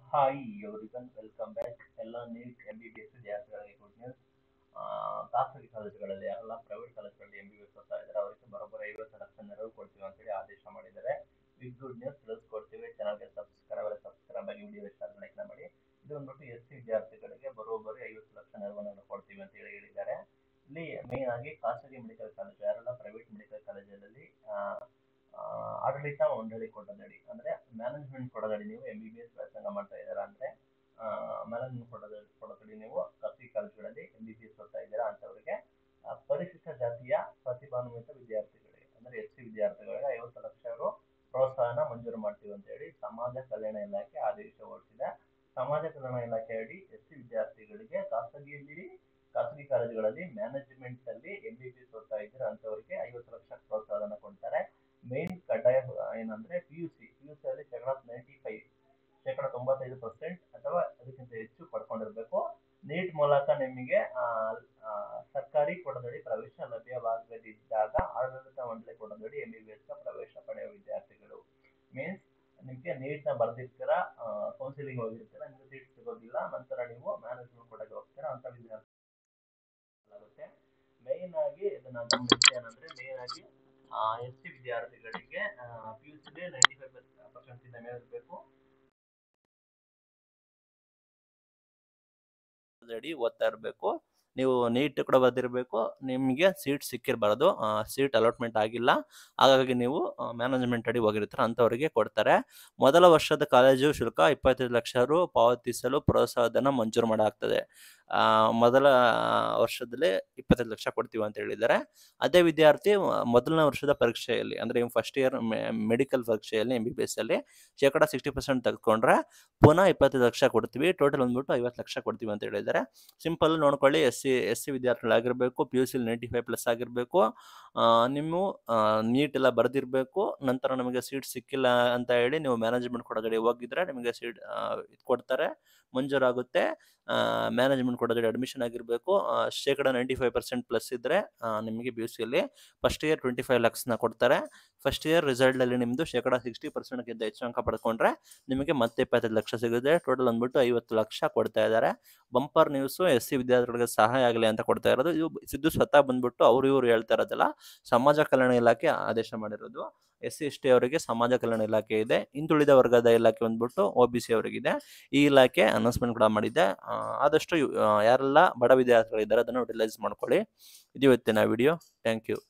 hi everyone welcome back ಎಲ್ಲ NEET M B B S ವಿದ್ಯಾರ್ಥಿಗಳಿಗೆ good news ಖಾಸಗಿ ಕಾಲೇಜುಗಳಲ್ಲಿ ಎಲ್ಲ ಪ್ರೈವೇಟ್ ಕಾಲೇಜುಗಳಲ್ಲಿ ಎಂ ಬಿ ಬಿ ಎಸ್ ಓದ್ತಾ ಇದ್ದಾರೆ ಅವರಿಗೆ ಬರೋಬ್ಬರಿ ಐವತ್ತು ಲಕ್ಷ ನೆರವು ಕೊಡ್ತೀವಿ ಅಂತೇಳಿ ಆದೇಶ ಮಾಡಿದ್ದಾರೆ ಬಿಗ್ ಗುಡ್ ನ್ಯೂಸ್ ತಿಳಿಸ್ಕೊಡ್ತೀವಿ ಚಾನಲ್ಗೆ ಸಬ್ಸ್ಕ್ರೈಬ್ ಆಗಿ ಸಬ್ಸ್ಕ್ರೈಬ್ ಆಗಿ ವಿಡಿಯೋ ಇಷ್ಟ ಲೈಕ್ ಮಾಡಿ ಇದು ಬಂದ್ಬಿಟ್ಟು ಎಸ್ ಸಿ ವಿದ್ಯಾರ್ಥಿಗಳಿಗೆ ಬರೋಬ್ಬರಿ ಐವತ್ತು ಲಕ್ಷ ನೆರವನ್ನು ಕೊಡ್ತೀವಿ ಅಂತ ಹೇಳಿ ಹೇಳಿದ್ದಾರೆ ಇಲ್ಲಿ ಮೇನ್ ಆಗಿ ಖಾಸಗಿ ಮೆಡಿಕಲ್ ಕಾಲೇಜು ಯಾರೆಲ್ಲ ಪ್ರೈವೇಟ್ ಮೆಡಿಕಲ್ ಕಾಲೇಜಲ್ಲಿ ಆಡಳಿತ ಮಂಡಳಿ ಕೊಡದಡಿ ಅಂದ್ರೆ ಮ್ಯಾನೇಜ್ಮೆಂಟ್ ಕೊಡದಡಿ ನೀವು ಎಂ ಬಿ ಬಿ ಎಸ್ ವ್ಯಾಸಂಗ ಮಾಡ್ತಾ ಇದ್ದೀರಾ ಅಂದ್ರೆ ಮ್ಯಾನೇಜ್ಮೆಂಟ್ ಕೊಡದ ಕೊಡದಡಿ ನೀವು ಖಾಸಗಿ ಕಾಲೇಜುಗಳಲ್ಲಿ ಎಂ ಬಿ ಬಿ ಎಸ್ ಓದ್ತಾ ಇದ್ದೀರಾ ಅಂತವರಿಗೆ ಆ, ಪರಿಶಿಷ್ಟ ಜಾತಿಯ ಪ್ರತಿಭಾನ್ವಿತ ವಿದ್ಯಾರ್ಥಿಗಳಿಗೆ ಅಂದ್ರೆ ಎಸ್ ಸಿ ವಿದ್ಯಾರ್ಥಿಗಳಿಗೆ ಐವತ್ತು ಲಕ್ಷ ರು ಪ್ರೋತ್ಸಾಹನ ಮಂಜೂರು ಮಾಡ್ತೀವಿ ಅಂತ ಹೇಳಿ ಸಮಾಜ ಕಲ್ಯಾಣ ಇಲಾಖೆ ಆದೇಶ ಹೊರಡಿಸಿದೆ ಸಮಾಜ ಕಲ್ಯಾಣ ಇಲಾಖೆ ಅಡಿ ಎಸ್ ಸಿ ವಿದ್ಯಾರ್ಥಿಗಳಿಗೆ ಖಾಸಗಿಯಲ್ಲಿ ಖಾಸಗಿ ಕಾಲೇಜುಗಳಲ್ಲಿ ಮ್ಯಾನೇಜ್ಮೆಂಟ್ ಅಲ್ಲಿ ಎಂ ಬಿ ಬಿ ಎಸ್ ಓದ್ತಾ ಇದ್ದೀರಾ ಅಂತವರಿಗೆ ಐವತ್ತು ಲಕ್ಷ ಪ್ರೋತ್ಸಾಹನ ಕೊಡ್ತಾರೆ ಮೇನ್ ಕಡ್ಡಾಯ ಏನಂದ್ರೆ P U C P U C ಅಲ್ಲಿ ಶೇಕಡ ನೈಂಟಿ ಫೈವ್ ಶೇಕಡ ತೊಂಬತ್ತೈದು ಪರ್ಸೆಂಟ್ ಅಥವಾ ಅದಕ್ಕಿಂತ ಹೆಚ್ಚು ಪಡ್ಕೊಂಡಿರ್ಬೇಕು ನೀಟ್ ಮೂಲಕ ನಿಮಗೆ ಆ, ಆ, ಸರ್ಕಾರಿ ಕೊಡದಡಿ ಪ್ರವೇಶ ಲಭ್ಯವಾಗದಿದ್ದಾಗ ಆಡಳಿತ ಮಂಡಳಿ ಕೊಡದಡಿ ಎಂ ಬಿ ಬಿ ಎಸ್ ಪ್ರವೇಶ ಪಡೆಯುವ ವಿದ್ಯಾರ್ಥಿಗಳು ಮೀನ್ಸ್ ನಿಮಗೆ ನೀಟ್ ನ ಬರ್ದಿರ್ತೀರಾ ಕೌನ್ಸಿಲಿಂಗ್ ಹೋಗಿರ್ತೀರಾ ನಿಮಗೆ ಸೀಟ್ ಸಿಗೋದಿಲ್ಲ ನಂತರ ನೀವು ಮ್ಯಾನೇಜ್ಮೆಂಟ್ ಕೊಡಕ್ಕೆ ಹೋಗ್ತೀರಾ ಅಂತ ವಿದ್ಯಾರ್ಥಿ ಆಗುತ್ತೆ ಮೇನ್ ಆಗಿ ಇದನ್ನ ಗಮನಿಸಿ ಏನಂದ್ರೆ ಮೇನ್ ಆಗಿ ಎಸ್ ಸಿ ವಿದ್ಯಾರ್ಥಿಗಳಿಗೆ ಪಿ ಯು ಸಿಗೆ ನೈಂಟಿ ಫೈವ್ ಪರ್ಸೆಂಟ್ ಇಂದ ಮೇಲೆ ಇರಬೇಕು ಅಡಿ ಓದ್ತಾ ಇರಬೇಕು ನೀವು ನೀಟ್ ಕೂಡ ಬರ್ದಿರಬೇಕು ನಿಮಗೆ ಸೀಟ್ ಸಿಕ್ಕಿರಬಾರ್ದು ಸೀಟ್ ಅಲಾಟ್ಮೆಂಟ್ ಆಗಿಲ್ಲ ಹಾಗಾಗಿ ನೀವು ಮ್ಯಾನೇಜ್ಮೆಂಟ್ ಅಡಿ ಹೋಗಿರ್ತಾರೆ ಅಂಥವರಿಗೆ ಕೊಡ್ತಾರೆ ಮೊದಲ ವರ್ಷದ ಕಾಲೇಜು ಶುಲ್ಕ ಇಪ್ಪತ್ತೈದು ಲಕ್ಷ ರು ಪಾವತಿಸಲು ಪ್ರೋತ್ಸಾಹಧನ ಮಂಜೂರು ಮಾಡಲಾಗ್ತದೆ ಆ, ಮೊದಲ ವರ್ಷದಲ್ಲಿ ಇಪ್ಪತ್ತೈದು ಲಕ್ಷ ಕೊಡ್ತೀವಿ ಅಂತ ಹೇಳಿದ್ದಾರೆ ಅದೇ ವಿದ್ಯಾರ್ಥಿ ಮ- ಮೊದಲನೇ ವರ್ಷದ ಪರೀಕ್ಷೆಯಲ್ಲಿ ಅಂದರೆ ಫಸ್ಟ್ ಇಯರ್ ಮೆಡಿಕಲ್ ಪರೀಕ್ಷೆಯಲ್ಲಿ ಎಂ ಬಿ ಬಿ ಎಸ್ ಅಲ್ಲಿ ಶೇಕಡ ಸಿಕ್ಸ್ಟಿ ಪರ್ಸೆಂಟ್ ತೆಗೆದುಕೊಂಡ್ರೆ ಪುನಃ ಇಪ್ಪತ್ತೈದು ಲಕ್ಷ ಕೊಡ್ತೀವಿ ಟೋಟಲ್ ಬಂದ್ಬಿಟ್ಟು ಐವತ್ತು ಲಕ್ಷ ಕೊಡ್ತೀವಿ ಅಂತ ಹೇಳಿದ್ದಾರೆ ಸಿಂಪಲ್ ನೋಡ್ಕೊಳ್ಳಿ ಎಸ್ ಸಿ ಎಸ್ ಸಿ ವಿದ್ಯಾರ್ಥಿಗಳಾಗಿರಬೇಕು P U C ninety five plus ಆಗಿರಬೇಕು ನೀವು ನೀಟ್ ಎಲ್ಲ ಬರೆದಿರಬೇಕು ನಂತರ ನಮಗೆ ಸೀಟ್ ಸಿಕ್ಕಿಲ್ಲ ಅಂತ ಹೇಳಿ ನೀವು ಮ್ಯಾನೇಜ್ಮೆಂಟ್ ಕೊಡಗಡೆ ಹೋಗಿದ್ರೆ ನಿಮಗೆ ಸೀಟ್ ಇದು ಕೊಡ್ತಾರೆ ಮಂಜೂರಾಗುತ್ತೆ ಮ್ಯಾನೇಜ್ಮೆಂಟ್ ಕೊಡಗಡೆ ಅಡ್ಮಿಷನ್ ಆಗಿರಬೇಕು ಶೇಕಡ ನೈಂಟಿ ಫೈವ್ ಪರ್ಸೆಂಟ್ ಪ್ಲಸ್ ಇದ್ದರೆ ನಿಮಗೆ ಬಿ ಯು ಸಿಯಲ್ಲಿ ಫಸ್ಟ್ ಇಯರ್ ಟ್ವೆಂಟಿ ಫೈವ್ ಲ್ಯಾಕ್ಸ್ನ ಕೊಡ್ತಾರೆ ಫಸ್ಟ್ ಇಯರ್ ರಿಸಲ್ಟಲ್ಲಿ ನಿಮ್ಮದು ಶೇಕಡ ಸಿಕ್ಸ್ಟಿ ಪರ್ಸೆಂಟ್ಗಿಂತ ಹೆಚ್ಚು ಅಂಕ ಪಡ್ಕೊಂಡ್ರೆ ನಿಮಗೆ ಮತ್ತೆ ಇಪ್ಪತ್ತೈದು ಲಕ್ಷ ಸಿಗುತ್ತೆ ಟೋಟಲ್ ಅಂದ್ಬಿಟ್ಟು ಐವತ್ತು ಲಕ್ಷ ಕೊಡ್ತಾ ಇದ್ದಾರೆ ಬಂಪರ್ ನ್ಯೂಸು ಎಸ್ ಸಿ ವಿದ್ಯಾರ್ಥಿಗಳಿಗೆ ಸಹಾಯ ಆಗಲಿ ಅಂತ ಕೊಡ್ತಾ ಇರೋದು ಇದು ಸಿದ್ದು ಸ್ವತಃ ಬಂದ್ಬಿಟ್ಟು ಅವ್ರು ಇವರು ಹೇಳ್ತಾ ಇರೋದಲ್ಲ ಸಮಾಜ ಕಲ್ಯಾಣ ಇಲಾಖೆ ಆದೇಶ ಮಾಡಿರೋದು ಎಸ್ ಸಿ ಎಸ್ ಟಿ ಅವರಿಗೆ ಸಮಾಜ ಕಲ್ಯಾಣ ಇಲಾಖೆ ಇದೆ ಹಿಂದುಳಿದ ವರ್ಗದ ಇಲಾಖೆ ಬಂದ್ಬಿಟ್ಟು ಒ ಬಿ ಸಿ ಅವರಿಗಿದೆ ಈ ಇಲಾಖೆ ಅನೌನ್ಸ್ಮೆಂಟ್ ಕೂಡ ಮಾಡಿದೆ ಆ, ಆದಷ್ಟು ಯು- ಆ, ಯಾರೆಲ್ಲ ಬಡ ವಿದ್ಯಾರ್ಥಿಗಳಿದ್ದಾರೆ ಅದನ್ನು ಯುಟಿಲೈಸ್ ಮಾಡ್ಕೊಳ್ಳಿ ಇದು ಇವತ್ತಿನ ವಿಡಿಯೋ ಥ್ಯಾಂಕ್ ಯು